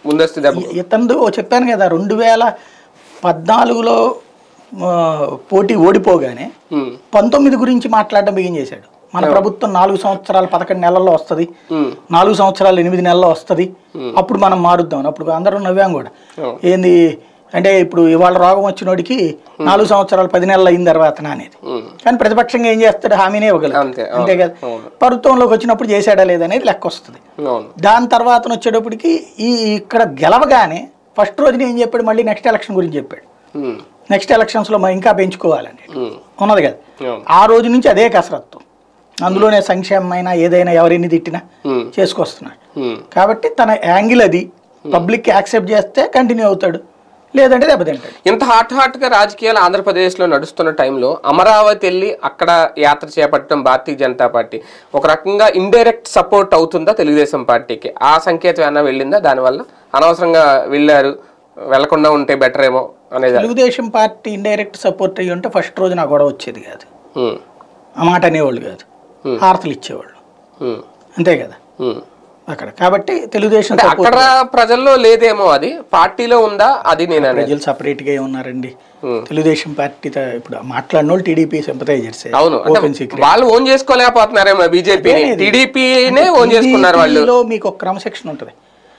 ముందస్తు దెబ్బ ఇతందు చెప్పాను కదా రెండు వేల పద్నాలుగులో ఆ, పోటీ ఓడిపోగానే ఉమ్, పంతొమ్మిది గురించి మాట్లాడడం బిగిన్ చేశాడు మన ప్రభుత్వం నాలుగు సంవత్సరాలు పదకొండు నెలల్లో వస్తుంది ఉమ్, నాలుగు సంవత్సరాలు ఎనిమిది నెలల్లో వస్తుంది అప్పుడు మనం మారుద్దాం అప్పుడు అందరూ నవ్వాం కూడా అవును. ఏంది అంటే ఇప్పుడు ఇవాళ రోగం వచ్చినోడికి నాలుగు సంవత్సరాలు పది నెలలు అయిన తర్వాత అనేది ఉమ్, కానీ ప్రతిపక్షంగా ఏం చేస్తాడు హామీనే ఇవ్వగలరు అంతే, అవును, అంతే కదా అవును. ప్రభుత్వంలోకి వచ్చినప్పుడు చేశాడా లేదనేది లెక్క వస్తుంది అవును దాని తర్వాత వచ్చేటప్పటికి ఈ ఇక్కడ గెలవగానే ఫస్ట్ రోజున ఏం చెప్పాడు మళ్ళీ నెక్స్ట్ ఎలక్షన్ గురించి చెప్పాడు ఉమ్, నెక్స్ట్ ఎలక్షన్స్లో మనం ఇంకా పెంచుకోవాలని ఉమ్, ఉన్నది కదా అవును ఆ రోజు నుంచి అదే కసరత్తు అందులోనే సంక్షేమమైనా ఏదైనా ఎవరిని తిట్టినా ఉమ్, చేసుకొస్తున్నాడు ఉమ్. కాబట్టి తన యాంగిల్ అది పబ్లిక్ యాక్సెప్ట్ చేస్తే కంటిన్యూ అవుతాడు లేదంటే దెబ్బతింటాడు ఇంత హాట్ హాట్ గా రాజకీయాలు ఆంధ్రప్రదేశ్లో నడుస్తున్న టైంలో అమరావతి వెళ్ళి అక్కడ యాత్ర చేపట్టడం భారతీయ జనతా పార్టీ ఒక రకంగా ఇండైరెక్ట్ సపోర్ట్ అవుతుందా తెలుగుదేశం పార్టీకి ఆ సంకేతం ఏమైనా వెళ్ళిందా దానివల్ల అనవసరంగా వెళ్ళారు వెళ్లకుండా ఉంటే బెటర్ ఏమో అనేది తెలుగుదేశం పార్టీ ఇండైరెక్ట్ సపోర్ట్ అయ్యి ఉంటే ఫస్ట్ రోజు నాకు గొడవ వచ్చేది కాదు ఉమ్, ఆ మాట అనేవాళ్ళు కాదు Hmm. హారతలు ఇచ్చేవాళ్ళు ఉమ్, అంతే కదా ఉమ్. అక్కడ కాబట్టి తెలుగుదేశం అంటే support- అక్కడ ప్రజల్లో లేదేమో అది పార్టీలో ఉందా అది నేను అనేది ప్రజలు సపరేట్గా ఉన్నారండి Hmm. తెలుగుదేశం పార్టీ త- ఇప్పుడు మాట్లాడిన వాళ్ళు టీడీపీ సింపతైజర్స్ అవును ఓపెన్ అంటే సీక్రెట్ వాళ్ళు ఓన్ చేసుకోలేకపోతున్నారేమో బీజేపీని అదేనేది. టీడీపీనే ఓన్ చేసుకున్నారు వాళ్ళు లో మీకు ఒక క్రమశిక్షణ ఉంటుంది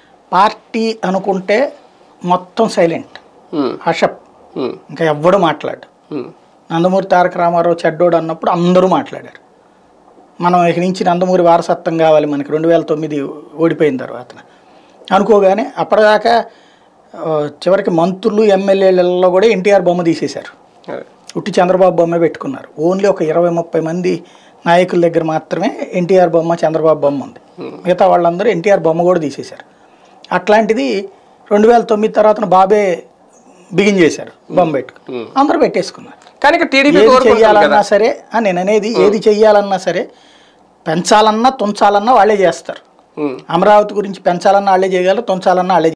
పార్టీ అనుకుంటే మొత్తం సైలెంట్ ఉమ్, హషప్ ఉమ్, ఇంకా ఎవ్వడు మాట్లాడు ఉమ్, నందమూరి తారక రామారావు చెడ్డోడు అన్నప్పుడు అందరూ మాట్లాడారు మనం ఇక నుంచి నందమూరి వారసత్వం కావాలి మనకి రెండు వేల తొమ్మిది ఓడిపోయిన తర్వాత అనుకోగానే అప్పటిదాకా ఆ, చివరికి మంత్రులు ఎమ్మెల్యేలలో కూడా ఎన్టీఆర్ బొమ్మ తీసేశారు అదే. ఉట్టి చంద్రబాబు బొమ్మ పెట్టుకున్నారు ఓన్లీ ఒక ఇరవై ముప్పై మంది నాయకుల దగ్గర మాత్రమే ఎన్టీఆర్ బొమ్మ చంద్రబాబు బొమ్మ ఉంది మిగతా వాళ్ళందరూ ఎన్టీఆర్ బొమ్మ కూడా తీసేశారు అట్లాంటిది రెండు వేల తొమ్మిది తర్వాత బాబే బిగిన్ చేశారు బొమ్మ పెట్టుకు అందరూ పెట్టేసుకున్నారు కానీ ఇక్కడ టీడీపీ ఏది కోరుకుంటుంది కదా చెయ్యాలన్నా సరే ఆ, నేను అనేది ఏది చెయ్యాలన్నా సరే పెంచాలన్నా తుంచాలన్నా వాళ్ళే చేస్తారు ఉమ్, అమరావతి గురించి పెంచాలన్నా వాళ్ళే చేయగలరు తుంచాలన్నా వాళ్ళే